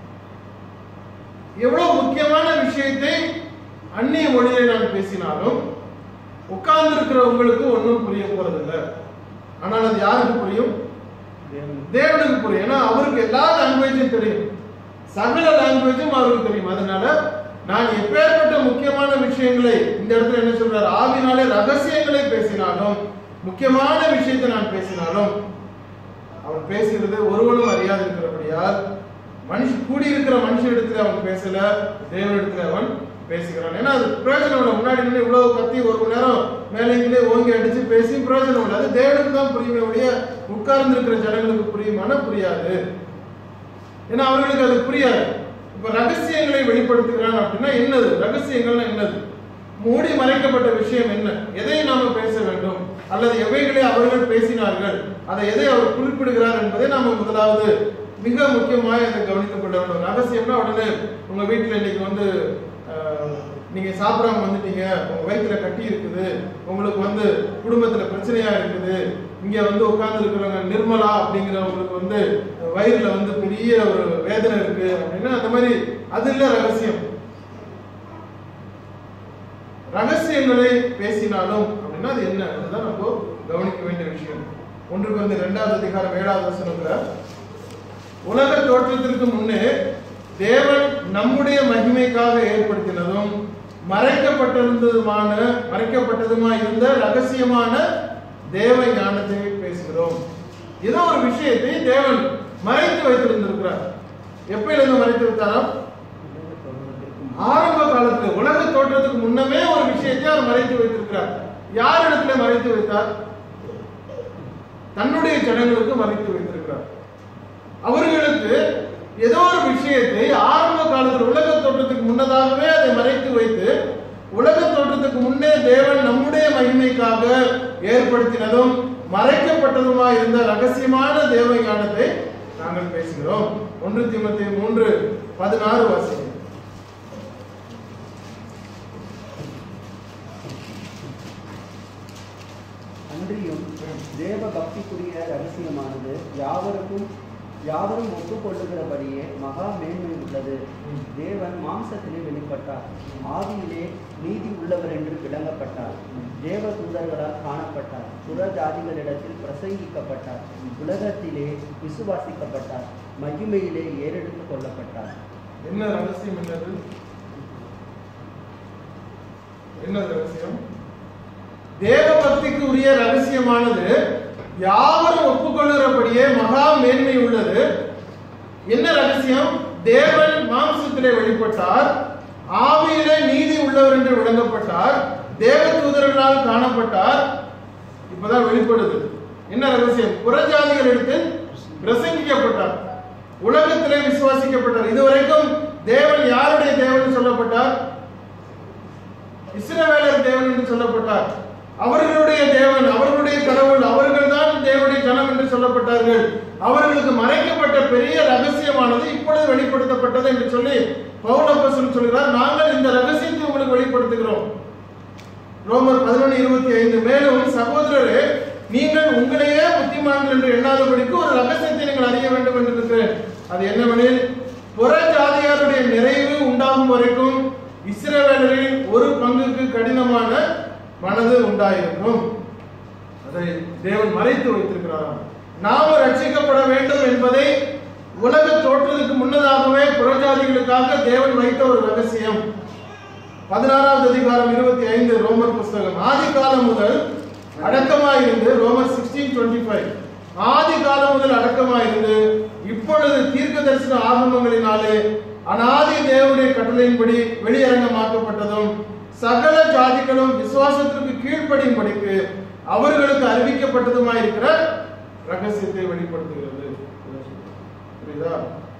எவ்வளவு முக்கியமான விஷயத்தை அந்நிய மொழியை நான் பேசினாலும் உட்கார்ந்து இருக்கிற உங்களுக்கு ஒன்றும் புரிய போறதில்லை ஆனால் அது யாருக்கு புரியும் தேவனுக்கு புரியும் ஏன்னா அவருக்கு எல்லா லாங்குவேஜும் தெரியும் சகல லாங்குவேஜும் அவருக்கு தெரியும் அதனால நான் எப்பேற்பட்ட முக்கியமான விஷயங்களை இந்த இடத்துல என்ன சொல்றாரு ஆவினாலே ரகசியங்களை பேசினாலும் முக்கியமான விஷயத்தை நான் பேசினாலும் அவன் பேசுகிறது ஒருவனும் அறியாது இருக்கிறபடியால் மனுஷ கூடியிருக்கிற மனுஷனிடத்துல அவன் பேசல தேவனிடத்துல அவன் பேசுகிறான் ஏன்னா அது பிரயோஜனம் இல்லை முன்னாடி நின்று இவ்வளவு கத்தி ஒரு மணி நேரம் மேலே ஓங்கி அடிச்சு பேசி பிரயோஜனம் இல்லை அது தேவனுக்கு தான் புரியுமே ஒழிய உட்கார்ந்து இருக்கிற ஜனங்களுக்கு புரியுமானா புரியாது ஏன்னா அவர்களுக்கு அது புரியாது இப்ப ரகசியங்களை வெளிப்படுத்துகிறான் அப்படின்னா என்னது ரகசியங்கள்னா என்னது மூடி மறைக்கப்பட்ட விஷயம் என்ன எதை நாம பேச வேண்டும் அல்லது எவைகளை அவர்கள் பேசினார்கள் அதை எதை அவர் குறிப்பிடுகிறார் என்பதை நாம முதலாவது மிக முக்கியமாக அதை கவனித்துக் கொள்ள வேண்டும் ரகசியம்னா உடனே உங்க வீட்டுல இன்னைக்கு வந்து அஹ், நீங்க சாப்பிடாம வந்துட்டீங்க உங்க வயிற்றுல கட்டி இருக்குது உங்களுக்கு வந்து குடும்பத்துல பிரச்சனையா இருக்குது இங்க வந்து உட்கார்ந்து இருக்கிறவங்க நிர்மலா அப்படிங்கிறவங்களுக்கு வந்து வயிறுல வந்து பெரிய ஒரு வேதனை இருக்கு அப்படின்னா அந்த மாதிரி அது இல்ல ரகசியம் ரகசியங்களை பேசினாலும் அப்படின்னா அது என்ன அதுதான் நம்ம கவனிக்க வேண்டிய விஷயம் ஒன்றுக்கு வந்து இரண்டாவது அதிகாரம் ஏழாவது வசனத்துல உலக தோற்றத்திற்கு முன்னே தேவன் நம்முடைய மகிமைக்காக ஏற்படுத்தினதும் மறைக்கப்பட்டிருந்ததுமான மறைக்கப்பட்டதுமா இருந்த ரகசியமான தேவ ஞானத்தை பேசுகிறோம் ஏதோ ஒரு விஷயத்தை தேவன் மறைத்து வைத்திருந்திருக்கிறார் எப்பயிலிருந்து மறைத்து வைத்தாராம் ஆரம்ப காலத்துல உலக தோற்றத்துக்கு முன்னமே ஒரு விஷயத்தை அவர் மறைத்து வைத்திருக்கிறார் யார் இடத்துல மறைத்து வைத்தார் தன்னுடைய ஜனங்களுக்கு மறைத்து வைத்திருக்கிறார் அவர்களுக்கு ஏதோ ஒரு விஷயத்தை ஆரம்ப காலத்தில் உலக தோற்றத்துக்கு முன்னதாகவே அதை மறைத்து வைத்து உலக தோற்றத்துக்கு முன்னே தேவன் நம்முடைய மகிமைக்காக ஏற்படுத்தினதும் மறைக்கப்பட்டதுமா இருந்த ரகசியமான தேவ ஞானத்தை நாங்கள் பேசுகிறோம் ஒன்று தீமத்தை மூன்று பதினாறு வாசிக்கிறோம் அன்றியும் தேவ பக்திக்குரிய ரகசியமானது யாவருக்கும் யாவரும் ஒப்புக்கொள்ளுகிறபடியே மகா மேன்மை உள்ளது தேவன் மாம்சத்திலே வெளிப்பட்டார் ஆவியிலே நீதி உள்ளவர் என்று விளங்கப்பட்டார் தேவ தூதர்களால் காணப்பட்டார் புற ஜாதிகளிடத்தில் பிரசங்கிக்கப்பட்டார் உலகத்திலே விசுவாசிக்கப்பட்டார் மகிமையிலே ஏறெடுத்துக் கொள்ளப்பட்டார் என்ன ரகசியம் என்னது என்ன ரகசியம் தேவ பக்திக்கு உரிய ரகசியமானது யாவரும் ஒப்புக்கொள்கிறபடியே மகா மேன்மை உள்ளது என்ன ரகசியம் தேவன் மாம்சத்திலே வெளிப்பட்டார் ஆவியிலே நீதி உள்ளவர் என்று விளங்கப்பட்டார் தேவ தூதர்களால் காணப்பட்டார் இப்பதான் வெளிப்படுது என்ன ரகசியம் புறஜாதிகளிடத்தில் பிரசங்கிக்கப்பட்டார் உலகத்திலே விசுவாசிக்கப்பட்டார் இதுவரைக்கும் தேவன் யாருடைய தேவன் சொல்லப்பட்டார் இஸ்ரவேலர் தேவன் என்று சொல்லப்பட்டார் அவர்களுடைய தேவன் அவர்களுடைய கடவுள் அவர்கள் தான் தேவனுடைய ஜனம் என்று சொல்லப்பட்டார்கள் அவர்களுக்கு மறைக்கப்பட்ட பெரிய ரகசியமானது இப்பொழுது வெளிப்படுத்தப்பட்டது என்று சொல்லி பவுலப்பசன் சொல்கிறார் நாங்கள் இந்த ரகசியத்தை உங்களுக்கு வெளிப்படுத்துகிறோம் ரோமர் பதினொன்று இருபத்தி ஐந்து மேலும் சகோதரரே நீங்கள் உங்களையே புத்திமான்கள் என்று எண்ணாதபடிக்கு ஒரு ரகசியத்தை நீங்கள் அறிய வேண்டும் என்று இருக்கிறேன் அது என்னவெனில் புற ஜாதியாருடைய நிறைவு உண்டாகும் வரைக்கும் இஸ்ரவேலரில் ஒரு பங்குக்கு கடினமான மனது உண்டாயிருக்கும் அதை தேவன் மறைத்து வைத்திருக்கிறாராம் நாம ரட்சிக்கப்பட வேண்டும் என்பதை உலக தோற்றத்துக்கு முன்னதாகவே புறஜாதிகளுக்காக தேவன் வைத்த ஒரு ரகசியம் பதினாறாவது அதிகாரம் இருபத்தி ஐந்து ரோமர் புஸ்தகம் ஆதி காலம் முதல் அடக்கமாயிருந்து ரோமர் சிக்ஸ்டீன் டுவெண்ட்டி ஃபைவ் ஆதி காலம் முதல் அடக்கமாயிருந்து இப்பொழுது தீர்க்க தரிசன ஆகமங்களினாலே அனாதி தேவனுடைய கட்டளையின்படி வெளியரங்கமாக்கப்பட்டதும் சகல ஜாதிகளும் விசுவாசத்திற்கு கீழ்ப்படியும்படிக்கு அவர்களுக்கு அறிவிக்கப்பட்டதுமாயிருக்கிற ரகசியத்தை வெளிப்படுத்துகிறது புரியுதா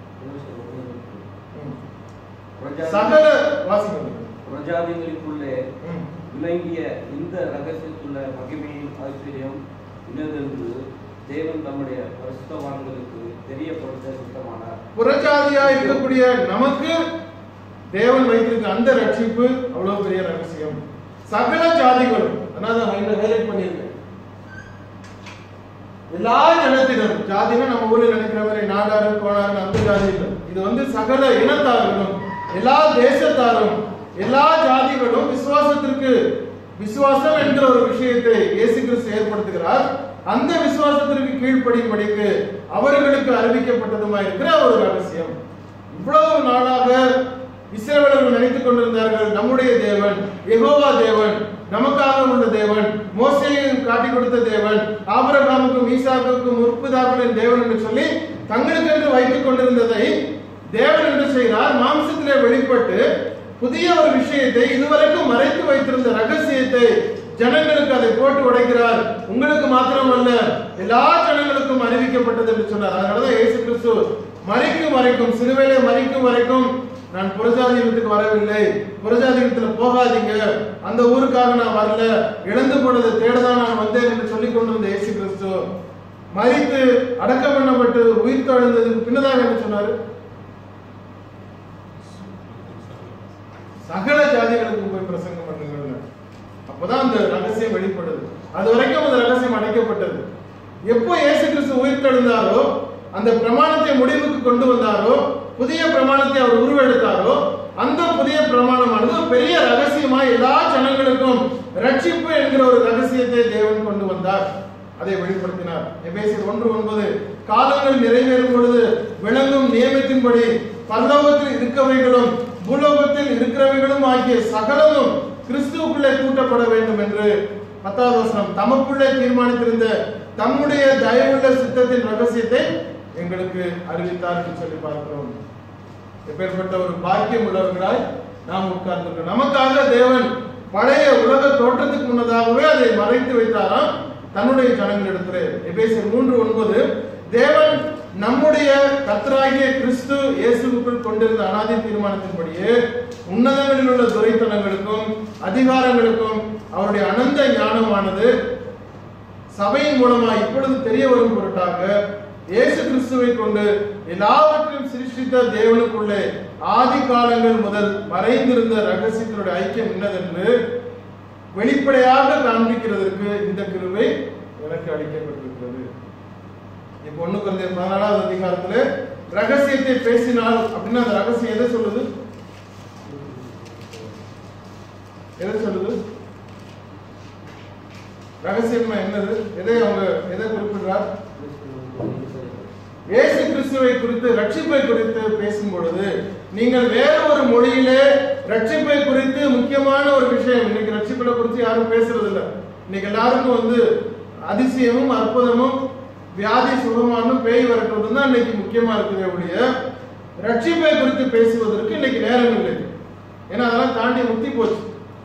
ம். சகல வாசிகள் பிரஜாதிகளுக்குள்ளே ம். விளங்கிய இந்த ரகசியத்துள்ள மகிமையின் ஆச்சரியம் இன்னதென்று தேவன் தம்முடைய பரிசுத்தவான்களுக்கு தெரியப்படுத்த சுத்தமானார் புறஜாதியா இருக்கக்கூடிய நமக்கு தேவன் வைத்திருக்க அந்த ரட்சிப்பு அவ்வளவு பெரிய ரகசியம் சகல ஜாதிகளும் அதனால ஹைலைட் பண்ணியிருக்கேன் எல்லா ஜனத்தினரும் ஜாதினா நம்ம ஊர்ல நினைக்கிற மாதிரி நாடாரு கோணாரு அந்த ஜாதி இல்லை இது வந்து சகல இனத்தார்களும் எல்லா தேசத்தாரும் எல்லா ஜாதிகளும் விசுவாசத்திற்கு விசுவாசம் என்கிற ஒரு விஷயத்தை இயேசு கிறிஸ்து ஏற்படுத்துகிறார் அந்த விசுவாசத்திற்கு கீழ்ப்படியும்படிக்கு அவர்களுக்கு அறிவிக்கப்பட்டதுமா இருக்கிற ஒரு ரகசியம் இவ்வளவு நாளாக இஸ்ரவேலர்கள் நினைத்துக் கொண்டிருந்தார்கள் நம்முடைய தேவன் யெகோவா தேவன் நமக்காக உள்ள தேவன் மோசையை காட்டி கொடுத்த தேவன் ஆபிரகாமுக்கும் ஈசாக்குக்கும் முற்பிதாக்களின் தேவன் என்று சொல்லி தங்களுக்கென்று வைத்துக் கொண்டிருந்ததை தேவன் என்று செய்கிறார் மாம்சத்திலே வெளிப்பட்டு புதிய ஒரு விஷயத்தை இதுவரைக்கும் மறைத்து வைத்திருந்த ரகசியத்தை ஜனங்களுக்கு அதை போட்டு உடைக்கிறார் உங்களுக்கு மாத்திரமல்ல எல்லா ஜனங்களுக்கும் அறிவிக்கப்பட்டது என்று சொன்னார் அதனாலதான் இயேசு கிறிஸ்து மறிக்கும் வரைக்கும் சிலுவையிலே மறிக்கும் வரைக்கும் நான் புறஜாதிகளுக்கு வரவில்லை புறஜாதிகத்துல போகாதீங்க அந்த ஊருக்காக நான் வரல இழந்து போனதை தேடதான் நான் வந்தேன் என்று சொல்லிக் கொண்டிருந்த இயேசு கிறிஸ்து மறித்து அடக்கம் பண்ணப்பட்டு உயிர் தொழுந்ததுக்கு பின்னதாக என்ன சொன்னாரு சகல ஜாதிகளுக்கும் போய் பிரசங்கம் பண்ணுங்க அப்பதான் அந்த ரகசியம் வெளிப்படுது அது வரைக்கும் அந்த ரகசியம் அடைக்கப்பட்டது எப்போ இயேசு கிறிஸ்து உயிர் தெழுந்தாரோ அந்த பிரமாணத்தை முடிவுக்கு கொண்டு வந்தாரோ புதிய பிரமாணத்தை அவர் உருவெடுத்தாரோ அந்த புதிய பிரமாணமானது ஒரு பெரிய ரகசியமா எல்லா ஜனங்களுக்கும் ரட்சிப்பு என்கிற ஒரு ரகசியத்தை தேவன் கொண்டு வந்தார் அதை வெளிப்படுத்தினார் எபேசியர் ஒன்று ஒன்பது காலங்கள் நிறைவேறும் பொழுது விளங்கும் நியமத்தின்படி பரலோகத்தில் இருக்கவைகளும் பூலோகத்தில் இருக்கிறவைகளும் ஆகிய சகலமும் கிறிஸ்துவுக்குள்ளே கூட்டப்பட வேண்டும் என்று பத்தாவது வசனம் தமக்குள்ளே தீர்மானித்திருந்த தம்முடைய தயவுள்ள சித்தத்தின் ரகசியத்தை எங்களுக்கு அறிவித்தார் என்று சொல்லி பார்க்கிறோம் எப்பேற்பட்ட ஒரு பாக்கியம் உள்ளவர்களாய் நாம் உட்கார்ந்திருக்கிறோம் நமக்காக தேவன் பழைய உலக தோற்றத்துக்கு முன்னதாகவே அதை மறைத்து வைத்தாராம் தன்னுடைய ஜனங்களிடத்திலே எபேசியர் மூன்று ஒன்பது தேவன் நம்முடைய கர்த்தராகிய கிறிஸ்து இயேசுவுக்குள் கொண்டிருந்த அனாதி தீர்மானத்தின்படியே உன்னதங்களில் உள்ள துரைத்தனங்களுக்கும் அதிகாரங்களுக்கும் அவருடைய அனந்த ஞானமானது சபையின் மூலமா இப்பொழுது தெரிய வரும் பொருட்டாக இயேசு கிறிஸ்துவை கொண்டு எல்லாவற்றையும் சிருஷ்டித்த தேவனுக்குள்ளே ஆதி காலங்கள் முதல் மறைந்திருந்த ரகசியத்தினுடைய ஐக்கியம் என்னதென்று வெளிப்படையாக காண்பிக்கிறதற்கு இந்த கிருவை எனக்கு அளிக்கப்பட்டிருக்கிறது இப்ப ஒண்ணு குழந்தை பதினாலாவது அதிகாரத்துல ரகசியத்தை பேசினால் அப்படின்னா அந்த ரகசியம் எதை சொல்லுது எதை சொல்லுது ரகசியம்னா என்னது எதை அவங்க எதை குறிப்பிடுறார் இயேசு கிறிஸ்துவை குறித்து ரட்சிப்பை குறித்து பேசும் பொழுது நீங்கள் வேற ஒரு மொழியிலே ரட்சிப்பை குறித்து முக்கியமான ஒரு விஷயம் இன்னைக்கு ரட்சிப்பை குறித்து யாரும் பேசுறது இல்ல இன்னைக்கு எல்லாருக்கும் வந்து அதிசயமும் அற்புதமும் வியாதி சுகமானும் பேய் வரட்டுறதும் தான் இன்னைக்கு முக்கியமா இருக்குது ஒழிய ரட்சிப்பை குறித்து பேசுவதற்கு இன்னைக்கு நேரம் இல்லை ஏன்னா அதெல்லாம் தாண்டி முத்தி போச்சு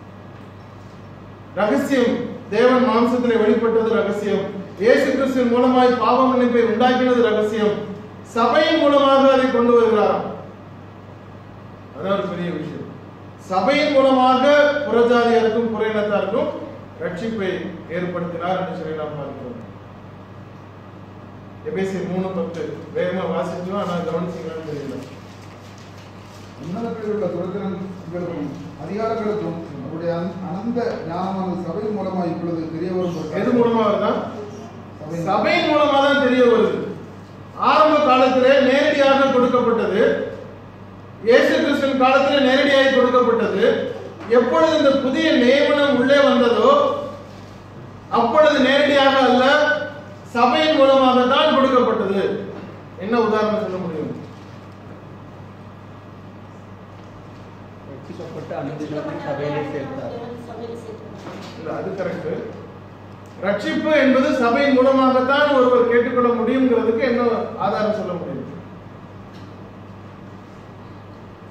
ரகசியம் தேவன் மாம்சத்திலே வெளிப்பட்டது ரகசியம் இயேசு கிறிஸ்துவின் மூலமாய் பாவ மன்னிப்பை உண்டாக்கினது ரகசியம் சபையின் மூலமாக அதை கொண்டு வருகிறாராம் அதான் ஒரு பெரிய விஷயம் சபையின் மூலமாக புறஜாதியாருக்கும் புறையினத்தாருக்கும் ரட்சிப்பை ஏற்படுத்தினார் என்று சொல்லி நாம் பார்க்கிறோம் எபேசியர் மூணு பத்து வேகமா வாசிச்சோம் ஆனா கவனிச்சீங்களான்னு தெரியல உன்னதத்தில் உள்ள துரத்தினங்களுக்கும் அதிகாரங்களுக்கும் அவருடைய அந்த- அனந்த ஞானமான சபை மூலமா இப்பொழுது தெரிய வரும் ஒரு எது மூலமா வருதா சபை- சபையின் மூலமா தான் தெரிய வருது ஆரம்ப காலத்திலே நேரடியாக கொடுக்கப்பட்டது இயேசு கிறிஸ்துவின் காலத்திலே நேரடியாக கொடுக்கப்பட்டது எப்பொழுது இந்த புதிய நியமனம் உள்ளே வந்ததோ அப்பொழுது நேரடியாக அல்ல சபையின் மூலமாக தான் கொடுக்கப்பட்டது என்ன உதாரணம் சொல்ல முடியும் ரட்சிக்கப்பட்டு அனுதினமும் சபையிலே சேர்த்தார் இல்ல அது கரெக்ட் ரட்சிப்பு என்பது சபையின் மூலமாகத்தான் ஒருவர் கேட்டுக்கொள்ள முடியுங்கிறதுக்கு என்ன ஆதாரம் சொல்ல முடியும்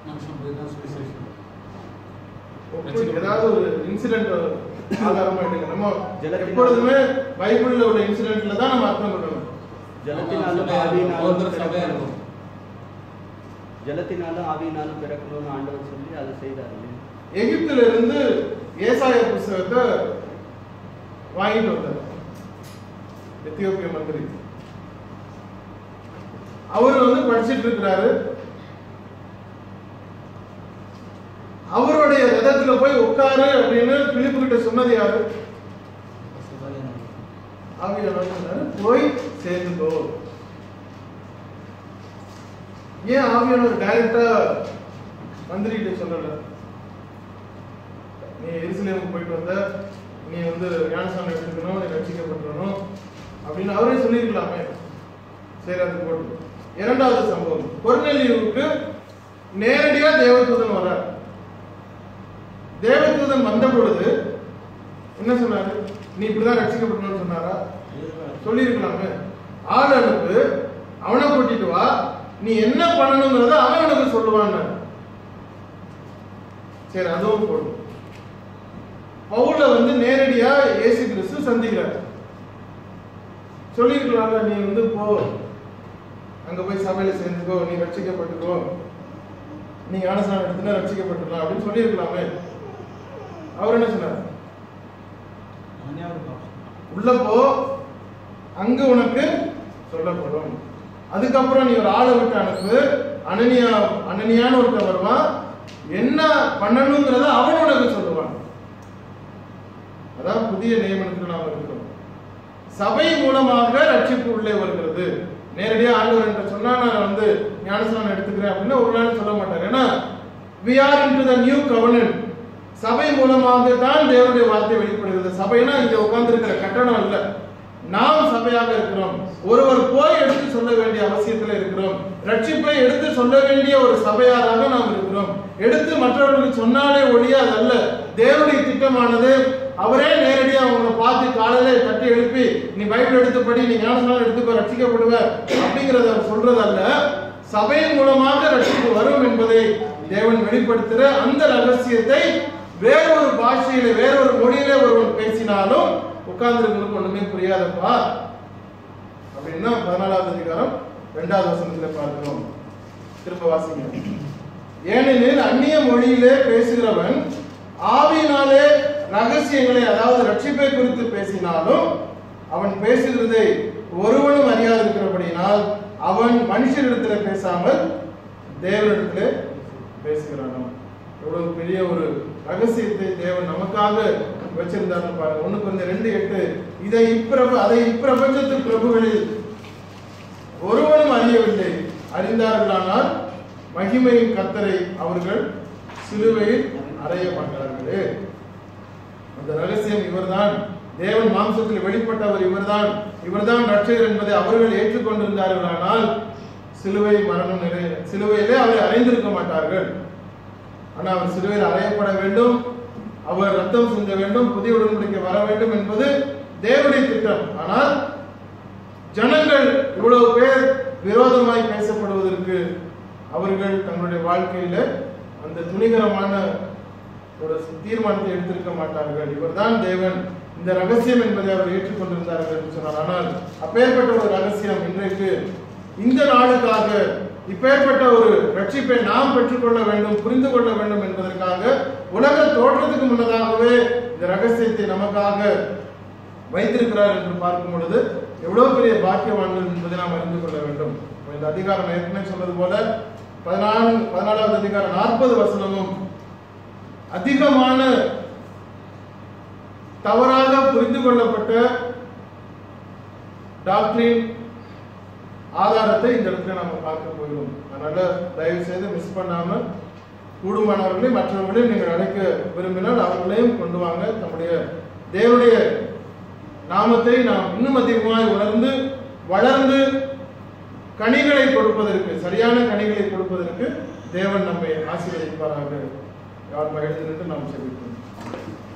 மனுஷன் போய் தான் சுவிசேஷம் ஒப்பு- ஏதாவது ஒரு இன்சிடென்ட் ஆதாரமா எடுங்க நம்ம ஜலத்தின் எப்பொழுதுமே பைபிள்ல உள்ள இன்சிடென்ட்ல தான் நம்ம அர்த்தம் பண்ணணும் ஜலத்தினாலும் ஒவ்வொரு ஆவியினாலும் சபையா பிறக்கணும். இருக்கும் ஜலத்தினாலும் ஆவியினாலும் பிறக்கணும்னு ஆண்டவர் சொல்லி அதை செய்தார் இல்லையா? எகிப்துல இருந்து ஏசாயா புஸ்தகத்தை வாங்கிட்டு வந்தார் எத்தியோப்பிய மந்திரி அவர் வந்து படிச்சிட்டு இருக்கிறாரு அவருடைய ரதத்துல போய் உட்காரு அப்படின்னு பிலிப்பு கிட்ட சொன்னது யாரு ஆவியானவர் சொன்னாரு, போய் சேர்ந்துக்கோ ஏன் ஆவியானவர் டைரக்டா மந்திரி கிட்ட சொல்லல நீ எருசலேமுக்கு போயிட்டு வந்த நீ வந்து ஞானஸ்தானம் எடுத்துக்கணும் நீ ரட்சிக்கப்பட்டுறணும் அப்படின்னு அவரே சொல்லியிருக்கலாமே சரி அது போட்டு இரண்டாவது சம்பவம் கொர்நெலியுவுக்கு நேரடியா தேவதூதன் வர்றார் தேவதூதன் வந்த பொழுது என்ன சொன்னாரு நீ இப்படிதான் ரட்சிக்கப்படணும்னு சொன்னாரா சொல்லியிருக்கலாமே ஆள் அனுப்பு அவனை கூட்டிட்டு வா நீ என்ன பண்ணணுங்கிறத அவன் எனக்கு சொல்லுவான்னு சரி அதுவும் போடும் பவுல வந்து நேரடியா இயேசு கிறிஸ்து சந்திக்கிறார் சொல்லியிருக்கலாம்ல நீ வந்து போ அங்க போய் சபையில சேர்ந்துக்கோ நீ ரட்சிக்கப்பட்டுக்கோ நீ ஞானஸ்நானம் எடுத்துனா ரட்சிக்கப்பட்டுக்கலாம் அப்படின்னு சொல்லியிருக்கலாமே அவர் என்ன சொன்னார் உள்ள போ அங்க உனக்கு சொல்லப்படும் அதுக்கப்புறம் நீ ஒரு ஆளை விட்டு அனுப்பு அனனியா அனனியான்னு ஒருத்தன் வருவான் என்ன பண்ணணுங்கிறத அவன் உனக்கு சொல்லுவான் அதான் புதிய நியமனத்தில் நாம் இருக்கிறோம் சபை மூலமாக ரட்சிப்பு உள்ளே வருகிறது நேரடியா ஆண்டவர் என்று சொன்னா நான் வந்து ஞானஸ்நானம் எடுத்துக்கிறேன் அப்படின்னு ஒரு நாள் சொல்ல மாட்டார் ஏன்னா we are into the new covenant சபை மூலமாக தான் தேவனுடைய வார்த்தை வெளிப்படுகிறது சபைனா இங்க உட்கார்ந்து இருக்கிற கட்டணம் இல்ல நாம் சபையாக இருக்கிறோம் ஒருவர் போய் எடுத்து சொல்ல வேண்டிய அவசியத்துல இருக்கிறோம் ரட்சிப்பை எடுத்து சொல்ல வேண்டிய ஒரு சபையாராக நாம் இருக்கிறோம் எடுத்து மற்றவர்களுக்கு சொன்னாலே ஒழிய அதல்ல தேவனுடைய திட்டமானது அவரே நேரடியா அவங்களை பார்த்து காலையில தட்டி எழுப்பி நீ பைபிள் எடுத்து படி நீ ஞானஸ்நானம் எடுத்துக்கோ ரட்சிக்கப்படுவ அப்படிங்கறத அவர் சொல்றதல்ல சபையின் மூலமாக ரட்சிப்பு வரும் என்பதை தேவன் வெளிப்படுத்துற அந்த ரகசியத்தை வேறொரு பாஷையில வேறொரு மொழியில ஒருவன் பேசினாலும் உட்கார்ந்துருக்கவனுக்கு ஒண்ணுமே புரியாதப்பா அப்படின்னா பதினாலாவது அதிகாரம் இரண்டாவது வசனத்துல பார்க்கிறோம் திரும்ப வாசிங்க ஏனெனில் அந்நிய மொழியிலே பேசுகிறவன் ஆவியினாலே ரகசியங்களை அதாவது ரட்சிப்பை குறித்து பேசினாலும் அவன் பேசுகிறதை ஒருவனும் அறியாதிருக்கிறபடியினால் அவன் மனுஷரிடத்துல பேசாமல் தேவனிடத்துல பேசுகிறானாம் எவ்வளவு பெரிய ஒரு ரகசியத்தை தேவன் நமக்காக வச்சிருந்தாருன்னு பாருங்க ஒண்ணுக்கு வந்து ரெண்டு எட்டு இதை இப்பிரபு அதை இப்பிரபஞ்சத்து பிரபுகளில் ஒருவனும் அறியவில்லை அறிந்தார்களானால் மகிமையின் கத்தரை அவர்கள் சிலுவையில் அறைய மாட்டார்களே அந்த ரகசியம் இவர்தான் தேவன் மாம்சத்தில் வெளிப்பட்டவர் இவர்தான் இவர்தான் ரட்சகர் என்பதை அவர்கள் ஏற்றுக்கொண்டிருந்தார்களானால் சிலுவை மரணம் நிறை சிலுவையிலே அவரை அறைந்திருக்க மாட்டார்கள் ஆனா அவர் சிலுவையில் அறையப்பட வேண்டும் அவர் ரத்தம் சிந்த வேண்டும் புதிய உடன்படிக்கை வர வேண்டும் என்பது தேவனுடைய திட்டம் ஆனால் ஜனங்கள் இவ்வளவு பேர் விரோதமாய் பேசப்படுவதற்கு அவர்கள் தங்களுடைய வாழ்க்கையில அந்த துணிகரமான ஒரு தீர்மானத்தை எடுத்திருக்க மாட்டார்கள் இவர்தான் தேவன் இந்த ரகசியம் என்பதை அவர் ஏற்றுக்கொண்டிருந்தார்கள் என்று சொன்னார் ஆனால் அப்பேற்பட்ட ஒரு ரகசியம் இன்றைக்கு இந்த நாளுக்காக இப்பேற்பட்ட ஒரு ரட்சிப்பை நாம் பெற்றுக்கொள்ள வேண்டும் புரிந்து கொள்ள வேண்டும் என்பதற்காக உலக தோற்றத்துக்கு முன்னதாகவே இந்த ரகசியத்தை நமக்காக வைத்திருக்கிறார் என்று பார்க்கும் பொழுது எவ்வளவு பெரிய பாக்கியவான்கள் என்பதை நாம் அறிந்து கொள்ள வேண்டும் இப்ப இந்த அதிகாரம் ஏற்கனவே சொன்னது போல பதினான்கு பதினாலாவது அதிகாரம் நாற்பது வசனமும் அதிகமான தவறாக புரிந்து கொள்ளப்பட்ட டாக்டரின் ஆதாரத்தை இந்த இடத்துல நம்ம பார்க்க போகிறோம் அதனால தயவு செய்து மிஸ் பண்ணாம கூடுமானவர்களையும் மற்றவர்களையும் நீங்கள் அழைக்க விரும்பினால் அவர்களையும் கொண்டு வாங்க நம்முடைய தேவனுடைய நாமத்தை நாம் இன்னும் அதிகமாய் உணர்ந்து வளர்ந்து கனிகளை கொடுப்பதற்கு சரியான கனிகளை கொடுப்பதற்கு தேவன் நம்மை ஆசீர்வதிப்பாராக யார் மகிழ்ந்து நாம் செபிப்போம்